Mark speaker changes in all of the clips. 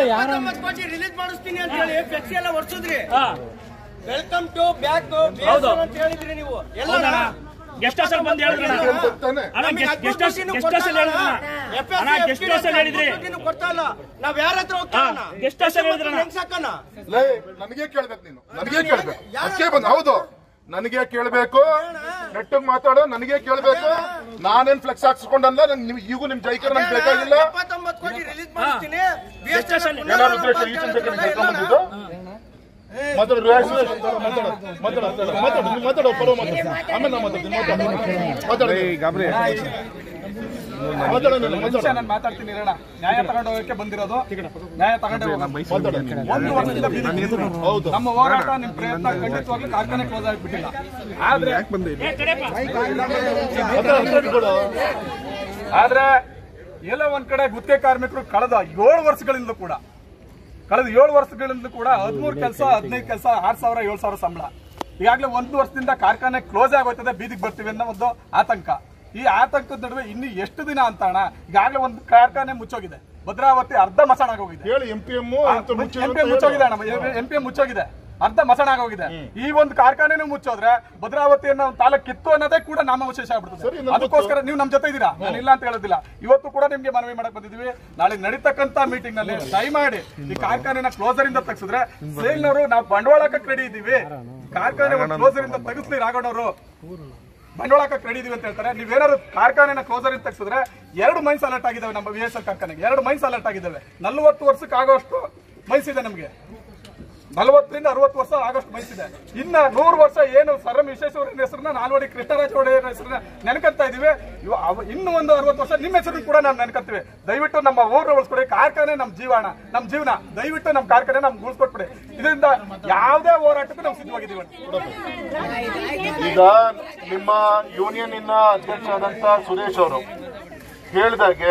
Speaker 1: ಯಾರ
Speaker 2: ಎಪ್ಪತ್ತೊಂಬತ್ತು ಕೋಟಿ ರಿಲೀಸ್ ಮಾಡಿಸ್ತೀನಿ ಅಂತ ಹೇಳಿ ಫ್ಲೆಕ್ಸಿ ಎಲ್ಲ ಹೊಡ್ಸಿದ್ರಿ
Speaker 3: ಹಾ
Speaker 2: ವೆಲ್ಕಮ್ ಟು ಬ್ಯಾಕ್
Speaker 3: ಹೌದು.
Speaker 2: ಅಂತ ಹೇಳಿದ್ರಿ ನೀವು ಎಲ್ಲ
Speaker 3: ಹೌದಣ್ಣ ಗೆಸ್ಟ್ ಹೌಸ್ ಅಲ್ಲಿ ಬಂದು ಹೇಳಿದ್ರಣ್ಣ ಅಣ್ಣ ಗೆಸ್ಟ್ ಹೌಸ್ ಗೆಸ್ಟ್ ಹೌಸ್ ಅಲ್ಲಿ ಹೇಳಿದ್ರಣ್ಣ ಅಣ್ಣ ಗೆಸ್ಟ್ ಹೌಸ್ ಅಲ್ಲಿ ಹೇಳಿದ್ರಿ
Speaker 2: ಕೊಡ್ತಾ ಇಲ್ಲ ನಾವ್ ಯಾರ ಹತ್ರ ಹೋಗ್ತಾನ
Speaker 3: ಹಾ, guest house ಅಲ್ಲಿ ಹೇಳಿದ್ರಣ್ಣ.
Speaker 2: ಹೆಂಗ್ ಸಾಕಣ
Speaker 4: ಲೇ ನನಗೆ ಕೇಳ್ಬೇಕು ನೀನು ನನಗೆ ಕೇಳ್ಬೇಕು ಅದಕ್ಕೆ ಬಂದ ಹೌದು ನನಗೆ ಕೇಳ್ಬೇಕು ನೆಟ್ಟಿಗೆ ಮಾತಾಡೋ ನನಗೆ ಕೇಳ್ಬೇಕು ನಾನೇನ್ ಫ್ಲೆಕ್ಸ್ ಹಾಕ್ಸ್ಕೊಂಡಲ್ಲ ನನ್ ನಿಮ್ ಈಗೂ ನಿಮ್ ಜೈಕರ್ ನನ್ಗೆ ಬೇಕಾಗಿಲ್ಲ
Speaker 2: ಎಪ್ಪತ್ತೊಂಬತ್ತು ಕೋಟಿ ರಿಲೀಸ್ ಮಾಡಿಸ್ತೀನಿ
Speaker 3: Guest house ಅಲ್ಲಿ-
Speaker 4: ಏನಾದ್ರು ಉದ್ದೇಶ ಈ ಚಿಂತೆ ಬಂದಿದ್ದು ಮಾತಾಡು ರಿಯಾಕ್ಸ್ ಮಾತಾಡು ಮಾತಾಡು ಮಾತಾಡು ನೀನು ಮಾತಾಡು ಪರೋ ಮಾತಾಡು ಆಮೇಲೆ ನಾ ಮಾತಾಡ್ತೀನಿ ಮಾತಾಡು ಮಾತಾಡು ಮಾತಾಡು ನೀನು ಮಾತಾಡು
Speaker 5: ನಾನು ಮಾತಾಡ್ತೀನಿ ಇರೋಣ ನ್ಯಾಯ ತಗೊಂಡು ಹೋಗಕ್ಕೆ ಬಂದಿರೋದು ನ್ಯಾಯ ತಗೊಂಡೇ ಹೋಗೋಣ.
Speaker 4: ಮಾತಾಡು ನೀನು.
Speaker 5: ಒಂದು ವರ್ಷದಿಂದ ಬೀದಿಗೆ
Speaker 4: ಹೌದು
Speaker 5: ನಮ್ಮ ಹೋರಾಟ ನಿಮ್ ಪ್ರಯತ್ನ ಖಂಡಿತವಾಗ್ಲೂ ಕಾರ್ಖಾನೆ ಕ್ಲೋಸ್ ಆಗಿಬಿಟ್ಟಿಲ್ಲ ಆದ್ರೆ
Speaker 3: ಏ ಕಡೆಪ್ಪ
Speaker 4: ಮಾತಾಡು ಕೊಡು
Speaker 5: ಆದ್ರೆ ಎಲ್ಲೋ ಒಂದ್ ಕಡೆ ಗುತ್ತಿಗೆ ಕಾರ್ಮಿಕರು ಕಳೆದ ಏಳು ವರ್ಷಗಳಿಂದ ಕೂಡ ಕಳೆದ ಏಳು ವರ್ಷಗಳಿಂದ ಕೂಡ ಹದಿಮೂರು ಕೆಲಸ ಹದಿನೈದು ಕೆಲಸ ಆರ್ ಸಾವಿರ ಏಳು ಸಾವಿರ ಸಂಬಳ ಈಗಾಗಲೇ ಒಂದು ವರ್ಷದಿಂದ ಕಾರ್ಖಾನೆ ಕ್ಲೋಸ್ ಆಗೋಯ್ತದೆ ಬೀದಿಗೆ ಬರ್ತೀವಿ ಅನ್ನೋ ಒಂದು ಆತಂಕ ಈ ಆತಂಕದ ನಡುವೆ ಇನ್ನು ಎಷ್ಟು ದಿನ ಅಂತ ಅಣ್ಣ ಈಗಾಗಲೇ ಒಂದು ಕಾರ್ಖಾನೆ ಮುಚ್ಚೋಗಿದೆ ಭದ್ರಾವತಿ ಅರ್ಧ ಮಸಾಣ ಆಗೋಗಿದೆ
Speaker 4: ಹೇಳಿ M P M
Speaker 5: M P ಮುಚ್ಚೋಗಿದೆ ಅಣ್ಣ ಎಂ ಪಿ ಮುಚ್ಚೋಗಿದೆ ಅರ್ಧ ಮಸಣ ಆಗೋಗಿದೆ ಈ ಒಂದು ಕಾರ್ಖಾನೆನೂ ಮುಚ್ಚೋದ್ರೆ ಭದ್ರಾವತಿಯನ್ನ ಒಂದು ತಾಲೂಕ್ ಕಿತ್ತು ಅನ್ನೋದೇ ಕೂಡ ನಾಮವಿಶೇಷ
Speaker 4: ಸರಿ,
Speaker 5: ಆಗ್ಬಿಡುತ್ತೆ
Speaker 4: ನಮ್ಗೆ
Speaker 5: ಅದಕ್ಕೋಸ್ಕರ ನೀವು ನಮ್ ಜೊತೆ ಇದ್ದೀರಾ ನಾನು ಇಲ್ಲ ಅಂತ ಹೇಳೋದಿಲ್ಲ ಇವತ್ತು ಕೂಡ ನಿಮ್ಗೆ ಮನವಿ ಮಾಡಕ್ ಬಂದಿದೀವಿ ನಾಳೆ ನಡೀತಕ್ಕಂತ ಮೀಟಿಂಗ್ ನಲ್ಲಿ ದಯಮಾಡಿ ಈ ಕಾರ್ಖಾನೆನ ಕ್ಲೋಸರ್ ಇಂದ ತೆಗ್ಸಿದ್ರೆ ಸೇಲ್ನವರು ನಾವು ಬಂಡವಾಳ ಹಾಕಕ್ ರೆಡಿ ಇದೀವಿ ಕಾರ್ಖಾನೆ ಒಂದು ಕ್ಲೋಸರ್ ಇಂದ ತೆಗಿಸ್ಲಿ ರಾಘಣ್ಣವರು ಬಂಡವಾಳ ಹಾಕಕ್ ರೆಡಿ ಇದೀವಿ ಅಂತ ಹೇಳ್ತಾರೆ ನೀವೇನಾದ್ರು ಕಾರ್ಖಾನೆನ ಕ್ಲೋಸರ್ ಇಂದ ತೆಗ್ಸಿದ್ರೆ ಎರಡು ಮೈನ್ಸ್ ಅಲರ್ಟ್ ಆಗಿದ್ದಾವೆ ನಮ್ಮ ಬಿ ಎಸ್ ಎಲ್ ಕಾರ್ಖಾನೆಗೆ ಎರಡು ಮೈನ್ಸ್ ಅಲರ್ಟ್ ಆಗಿದ್ದಾವೆ ನಲ್ವತ್ತು ವರ್ಷಕ್ಕೆ ಆಗೋಷ್ಟು ಮೈನ್ಸ್ ಇದೆ ನಮಗೆ ನಲವತ್ತರಿಂದ ಅರವತ್ತು ವರ್ಷ ಆಗಸ್ಟ್ ಮೈಸಿದೆ ಇನ್ನ ನೂರು ವರ್ಷ ಏನು ಸರ್ ಎಂ ವಿಶ್ವೇಶ್ವರಯ್ಯನ ಹೆಸರನ್ನ ನಾಲ್ವಡಿ ಕೃಷ್ಣರಾಜ ಒಡೆಯರ ಹೆಸರನ್ನ ನೆನ್ಕಂತ ಇದೀವಿ ಇವ- ಅವ- ಇನ್ನು ಒಂದು ಅರವತ್ತು ವರ್ಷ ನಿಮ್ಮ ಹೆಸರು ಕೂಡ ನಾವು ನೆನ್ಕಂತೀವಿ ದಯವಿಟ್ಟು ನಮ್ಮ ಊರು ಉಳಿಸ್ಕೊಡಿ ಕಾರ್ಖಾನೆ ನಮ್ಮ ಜೀವನ ನಮ್ಮ ಜೀವನ ದಯವಿಟ್ಟು ನಮ್ಮ ಕಾರ್ಖಾನೆ ನಮ್ಗೆ ಉಳಿಸ್ಕೊಟ್ಬಿಡಿ ಇದರಿಂದ ಯಾವುದೇ ಹೋರಾಟಕ್ಕೂ ನಾವು ಸಿದ್ಧವಾಗಿದ್ದೀವಿ
Speaker 4: ಈಗ ನಿಮ್ಮ ಯೂನಿಯನ್ ಇನ್ನ ಅಧ್ಯಕ್ಷರಾದಂತ ಸುರೇಶ್ ಅವರು ಹೇಳಿದಾಗೆ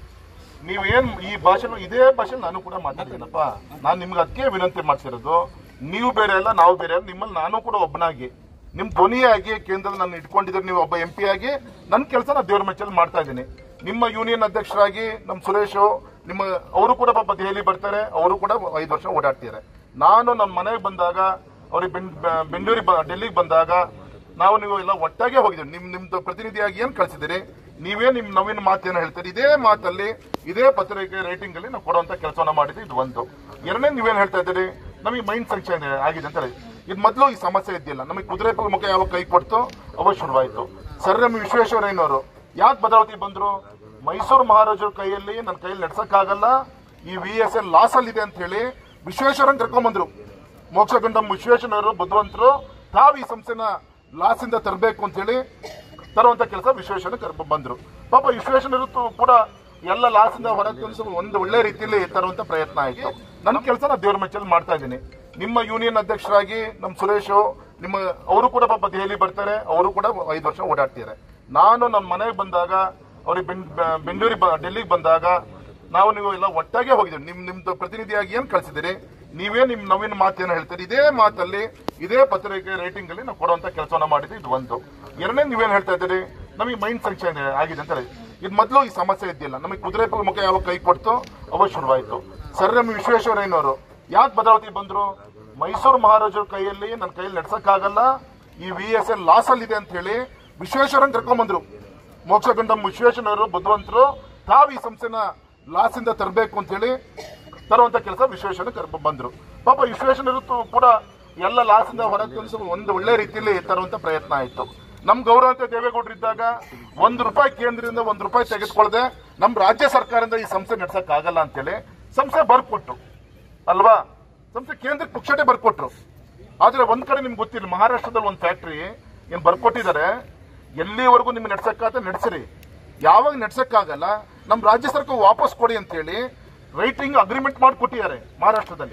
Speaker 4: ನೀವೇನ್ ಈ ಭಾಷಣ ಇದೇ ಭಾಷೆ ನಾನು ಕೂಡ ಮಾತಾಡ್ತೀನಪ್ಪ ನಾನು ನಿಮ್ಗೆ ಅದಕ್ಕೆ ವಿನಂತಿ ಮಾಡ್ತಿರೋದು ನೀವು ಬೇರೆ ಅಲ್ಲ ನಾವು ಬೇರೆ ಅಲ್ಲ ನಿಮ್ಮಲ್ಲಿ ನಾನು ಕೂಡ ಒಬ್ಬನಾಗಿ ನಿಮ್ ಧ್ವನಿಯಾಗಿ ಕೇಂದ್ರದಲ್ಲಿ ನಾನು ಇಟ್ಕೊಂಡಿದ್ರೆ ನೀವು ಒಬ್ಬ ಎಂ ಪಿ ಆಗಿ ನನ್ನ ಕೆಲಸ ನಾನು ದೇವ್ರ ಮೆಚ್ಚಲ್ಲಿ ಮಾಡ್ತಾ ಇದ್ದೀನಿ ನಿಮ್ಮ ಯೂನಿಯನ್ ಅಧ್ಯಕ್ಷರಾಗಿ ನಮ್ಮ ಸುರೇಶ್ ನಿಮ್ಮ ಅವರು ಕೂಡ ಪಾಪ ದೆಹಲಿ ಬರ್ತಾರೆ ಅವರು ಕೂಡ ಐದು ವರ್ಷ ಓಡಾಡ್ತಿದ್ದಾರೆ ನಾನು ನಮ್ಮ ಮನೆಗೆ ಬಂದಾಗ ಅವ್ರಿಗೆ ಬೆಂ- ಬೆ- ಬೆಂಗಳೂರಿಗೆ ಬ- ಡೆಲ್ಲಿಗೆ ಬಂದಾಗ ನಾವು ನೀವು ಎಲ್ಲ ಒಟ್ಟಾಗೆ ಹೋಗಿದ್ದೀವಿ ನಿಮ್ ನಿಮ್ದು ಪ್ರತಿನಿಧಿಯಾಗಿ ಏನ್ ಕಳಿಸಿದಿರಿ ನೀವೇ ನಿಮ್ ನವೀನ ಮಾತೇನು ಹೇಳ್ತೀರಿ ಇದೇ ಮಾತಲ್ಲಿ ಇದೇ ಪತ್ರಿಕೆ ರೈಟಿಂಗ್ ಅಲ್ಲಿ ನಾವು ಕೊಡುವಂತ ಕೆಲಸವನ್ನ ಮಾಡಿದ್ವಿ ಇದು ಒಂದು ಎರಡನೇ ನೀವೇನ್ ಹೇಳ್ತಾ ಇದ್ದೀರಿ ನಮಗೆ ಮೈಂಡ್ ಸಂಕ್ಷನ್ ಆಗಿದೆ ಅಂತ ಹೇಳಿ ಇದು ಮೊದಲು ಈ ಸಮಸ್ಯೆ ಇದ್ದಿಲ್ಲ ನಮಗೆ ಕುದುರೆ ಮುಖ ಯಾವಾಗ ಕೈ ಕೊಡ್ತು ಅವಾಗ ಶುರುವಾಯ್ತು ಸರ್ ಎಂ ವಿಶ್ವೇಶ್ವರಯ್ಯನವರು ಯಾಕೆ ಭದ್ರಾವತಿ ಬಂದ್ರು ಮೈಸೂರು ಮಹಾರಾಜರ ಕೈಯಲ್ಲಿ ನನ್ನ ಕೈಯಲ್ಲಿ ನಡ್ಸಕ್ಕಾಗಲ್ಲ ಈ ವಿ ಎಸ್ ಎಲ್ ಲಾಸ್ ಅಲ್ಲಿ ಇದೆ ಅಂತ ಹೇಳಿ ವಿಶ್ವೇಶ್ವರನ್ ಕರ್ಕೊಂಡ್ಬಂದ್ರು ಮೋಕ್ಷಗೊಂಡ ವಿಶ್ವೇಶ್ವರಯ್ಯನವರು ಬುದ್ಧಿವಂತರು ತಾವು ಈ ಸಂಸ್ಥೆನ ಲಾಸ್ ಇಂದ ತರಬೇಕು ಅಂತ ಹೇಳಿ ತರುವಂತ ಕೆಲಸ ವಿಶ್ವೇಶ್ವರ ಕರ್ಕೊ ಬಂದ್ರು ಪಾಪ ವಿಶ್ವೇಶ್ವರಯ್ಯನವರು ಕೂಡ ಎಲ್ಲ ಲಾಸ್ ಇಂದ ಹೊರ ತಂದು ಒಂದು ಒಳ್ಳೆ ರೀತಿಯಲ್ಲಿ ತರುವಂತ ಪ್ರಯತ್ನ ಆಯ್ತು ನನ್ನ ಕೆಲಸ ನಾನು ದೇವ್ರ ಮೆಚ್ಚಲ್ಲಿ ಮಾಡ್ತಾ ಇದ್ದೀನಿ ನಿಮ್ಮ ಯೂನಿಯನ್ ಅಧ್ಯಕ್ಷರಾಗಿ ನಮ್ಮ ಸುರೇಶ್ ನಿಮ್ಮ ಅವರು ಕೂಡ ಪಾಪ ದೆಹಲಿ ಬರ್ತಾರೆ ಅವರು ಕೂಡ ಐದು ವರ್ಷ ಓಡಾಡ್ತಿದ್ದಾರೆ ನಾನು ನಮ್ಮ ಮನೆಗೆ ಬಂದಾಗ ಅವ್ರಿಗೆ ಬೆಂ- ಬೆ- ಬೆಂಗಳೂರಿಗೆ ಬ- ಡೆಲ್ಲಿಗೆ ಬಂದಾಗ ನಾವು ನೀವು ಎಲ್ಲ ಒಟ್ಟಾಗೆ ಹೋಗಿದ್ದೀವಿ ನಿಮ್ ನಿಮ್ದು ಪ್ರತಿನಿಧಿಯಾಗಿ ಏನ್ ಕಳಿಸಿದಿರಿ ನೀವೇ ನಿಮ್ ನವೀನ ಮಾತೇನು ಹೇಳ್ತೀರಿ ಇದೇ ಮಾತಲ್ಲಿ ಇದೇ ಪತ್ರಿಕೆ ರೈಟಿಂಗ್ ಅಲ್ಲಿ ನಾವು ಕೊಡುವಂತ ಕೆಲಸವನ್ನ ಮಾಡಿದ್ವಿ ಇದು ಒಂದು ಎರಡನೇ ನೀವೇನ್ ಹೇಳ್ತಾ ಇದ್ದೀರಿ ನಮಗೆ ಮೈಂಡ್ ಸಂಕ್ಷನ್ ಆಗಿದೆ ಅಂತ ಹೇಳಿ ಇದು ಮೊದಲು ಈ ಸಮಸ್ಯೆ ಇದ್ದಿಲ್ಲ ನಮಗೆ ಕುದುರೆ ಮುಖ ಯಾವಾಗ ಕೈ ಕೊಡ್ತು ಅವಾಗ ಶುರುವಾಯ್ತು ಸರ್ ಎಂ ವಿಶ್ವೇಶ್ವರಯ್ಯನವರು ಯಾಕೆ ಭದ್ರಾವತಿ ಬಂದ್ರು ಮೈಸೂರು ಮಹಾರಾಜರ ಕೈಯಲ್ಲಿ ನನ್ನ ಕೈಯಲ್ಲಿ ನಡ್ಸಕ್ಕಾಗಲ್ಲ ಈ ವಿ ಎಸ್ ಎಲ್ ಲಾಸ್ ಅಲ್ಲಿ ಇದೆ ಅಂತ ಹೇಳಿ ವಿಶ್ವೇಶ್ವರನ್ ಕರ್ಕೊಂಡ್ಬಂದ್ರು ಮೋಕ್ಷಗೊಂಡ ವಿಶ್ವೇಶ್ವರಯ್ಯನವರು ಬುದ್ಧಿವಂತರು ತಾವು ಈ ಸಂಸ್ಥೆನ ಲಾಸ್ ಇಂದ ತರಬೇಕು ಅಂತ ಹೇಳಿ ತರುವಂತ ಕೆಲಸ ವಿಶ್ವೇಶ್ವರ ಕರ್ಕೊಂಡು ಬಂದ್ರು ಪಾಪ ವಿಶ್ವೇಶ್ವರಯ್ಯನವರು ಕೂಡ ಎಲ್ಲ ಲಾಸ್ ಇಂದ ಹೊರ ತಂದು ಒಂದು ಒಳ್ಳೆ ರೀತಿಯಲ್ಲಿ ತರುವಂತ ಪ್ರಯತ್ನ ಆಯ್ತು ನಮ್ ಗೌರವಂತ ದೇವೇಗೌಡರು ಇದ್ದಾಗ ಒಂದು ರೂಪಾಯಿ ಕೇಂದ್ರದಿಂದ ಒಂದು ರೂಪಾಯಿ ತೆಗೆದುಕೊಳ್ಳದೆ ನಮ್ ರಾಜ್ಯ ಸರ್ಕಾರದಿಂದ ಈ ಸಂಸ್ಥೆ ನಡ್ಸಕ್ ಆಗಲ್ಲ ಅಂತೇಳಿ ಸಂಸ್ಥೆ ಬರ್ಕೊಟ್ರು ಅಲ್ವಾ ಸಂಸ್ಥೆ ಕೇಂದ್ರಕ್ಕೆ ಪುಕ್ಷಟೆ ಬರ್ಕೊಟ್ರು ಆದ್ರೆ ಒಂದ್ ಕಡೆ ನಿಮ್ಗೆ ಗೊತ್ತಿಲ್ಲ ಮಹಾರಾಷ್ಟ್ರದಲ್ಲಿ ಒಂದು ಫ್ಯಾಕ್ಟ್ರಿ ಏನ್ ಬರ್ಕೊಟ್ಟಿದ್ದಾರೆ ಎಲ್ಲಿವರೆಗೂ ನಿಮ್ಗೆ ನಡ್ಸಕ್ಕಾತ ನಡೆಸಿರಿ ಯಾವಾಗ ನಡ್ಸಕ್ಕಾಗಲ್ಲ ನಮ್ ರಾಜ್ಯ ಸರ್ಕಾರ ವಾಪಸ್ ಕೊಡಿ ಅಂತ ಹೇಳಿ ರೈಟಿಂಗ್ ಅಗ್ರಿಮೆಂಟ್ ಮಾಡಿಕೊಟ್ಟಿದ್ದಾರೆ ಮಹಾರಾಷ್ಟ್ರದಲ್ಲಿ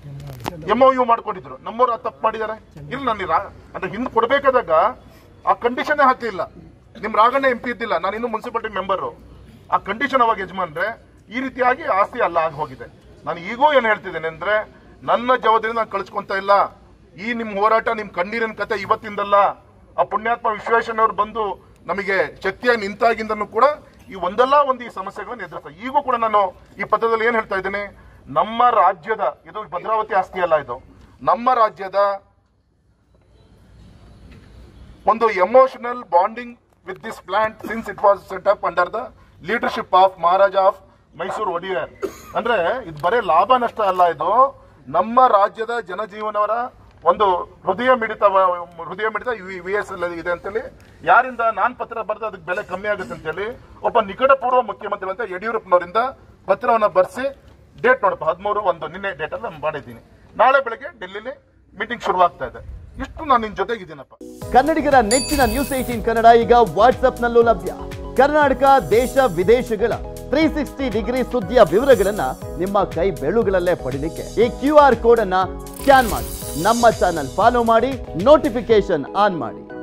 Speaker 4: ಎಂ ಯು ಮಾಡ್ಕೊಂಡಿದ್ರು ನಮ್ಮವ್ರು ತಪ್ಪು ಮಾಡಿದ್ದಾರೆ ಇಲ್ಲ ನಾನು ರಾ- ಅಂದ್ರೆ ಹಿಂದ್ ಕೊಡ್ಬೇಕಾದಾಗ ಆ ಕಂಡೀಷನ್ ಹಾಕ್ಲಿಲ್ಲ ನಿಮ್ ರಾಗಣ್ಣ ಎಂ ಪಿ ಇದ್ದಿಲ್ಲ ನಾನು ಇನ್ನು ಮುನ್ಸಿಪಾಲಿಟಿ ಮೆಂಬರು ಆ ಕಂಡೀಷನ್ ಅವಾಗ ಯಜಮಾನ್ರೆ ಈ ರೀತಿಯಾಗಿ ಆಸ್ತಿ ಅಲ್ಲ ಆಗಿ ಹೋಗಿದೆ ನಾನು ಈಗೂ ಏನ್ ಹೇಳ್ತಿದ್ದೇನೆ ಅಂದ್ರೆ ನನ್ನ ಜವಾಬ್ದಾರಿ ನಾನು ಕಳಿಸ್ಕೊಂತ ಇಲ್ಲ ಈ ನಿಮ್ ಹೋರಾಟ ನಿಮ್ ಕಣ್ಣೀರಿನ ಕತೆ ಇವತ್ತಿಂದಲ್ಲ ಆ ಪುಣ್ಯಾತ್ಮ ವಿಶ್ವೇಶ್ವರಯ್ಯನವರು ಬಂದು ನಮಗೆ ಶಕ್ತಿಯಾಗಿ ನಿಂತಾಗಿಂದನೂ ಕೂಡ ಈ ಒಂದಲ್ಲ ಒಂದು ಈ ಸಮಸ್ಯೆಗಳನ್ನು ಎದುರಿಸ್ತಾ ಈಗೂ ಕೂಡ ನಾನು ಈ ಪತ್ರದಲ್ಲಿ ಏನ್ ಹೇಳ್ತಾ ಇದ್ದೇನೆ ನಮ್ಮ ರಾಜ್ಯದ ಇದು ಭದ್ರಾವತಿ ಆಸ್ತಿ ಅಲ್ಲ ಇದು ನಮ್ಮ ರಾಜ್ಯದ ಒಂದು emotional bonding with this plant since it was set up under the leadership of Maharaja of Mysuru Wodeyar ಅಂದ್ರೆ ಇದು ಬರೇ ಲಾಭ ನಷ್ಟ ಅಲ್ಲ ಇದು ನಮ್ಮ ರಾಜ್ಯದ ಜನಜೀವನವರ ಒಂದು ಹೃದಯ ಮಿಡಿತ ಹೃದಯ ಮಿಡಿತ ವಿ ಎಸ್ ಎಲ್ ಇದೆ ಅಂತೇಳಿ ಯಾರಿಂದ ನಾನ್ ಪತ್ರ ಬರೆದು ಅದಕ್ಕೆ ಬೆಲೆ ಕಮ್ಮಿ ಆಗುತ್ತೆ ಅಂತೇಳಿ ಒಬ್ಬ ನಿಕಟಪೂರ್ವ ಮುಖ್ಯಮಂತ್ರಿ ಅಂತ ಯಡಿಯೂರಪ್ಪನವರಿಂದ ಪತ್ರವನ್ನ ಬರೆಸಿ ಡೇಟ್ ನೋಡಪ್ಪ ಹದಿಮೂರು ಒಂದು ನಿನ್ನೆ ಡೇಟ್ ಅಲ್ಲಿ ಮಾಡಿದ್ದೀನಿ ನಾಳೆ ಬೆಳಗ್ಗೆ ಡೆಲ್ಲಿಲಿ ಮೀಟಿಂಗ್ ಶುರುವಾಗ್ತಾ ಇದೆ ಇಷ್ಟು ನಾನು ನಿನ್ ಜೊತೆಗಿದ್ದೀನಪ್ಪ
Speaker 1: ಕನ್ನಡಿಗರ ನೆಚ್ಚಿನ ನ್ಯೂಸ್ ಏಟೀನ್ ಕನ್ನಡ ಈಗ ವಾಟ್ಸ್ಆಪ್ನಲ್ಲೂ ಲಭ್ಯ ಕರ್ನಾಟಕ ದೇಶ ವಿದೇಶಗಳ ತ್ರೀ ಸಿಕ್ಸ್ಟಿ ಡಿಗ್ರಿ ಸುದ್ದಿಯ ವಿವರಗಳನ್ನ ನಿಮ್ಮ ಕೈ ಬೆಳುಗಳಲ್ಲೇ ಪಡಿಲಿಕ್ಕೆ ಈ ಕ್ಯೂ ಆರ್ ಕೋಡ್ ಅನ್ನ ಸ್ಕ್ಯಾನ್ ಮಾಡಿ ನಮ್ಮ ಚಾನಲ್ ಫಾಲೋ ಮಾಡಿ ನೋಟಿಫಿಕೇಶನ್ ಆನ್ ಮಾಡಿ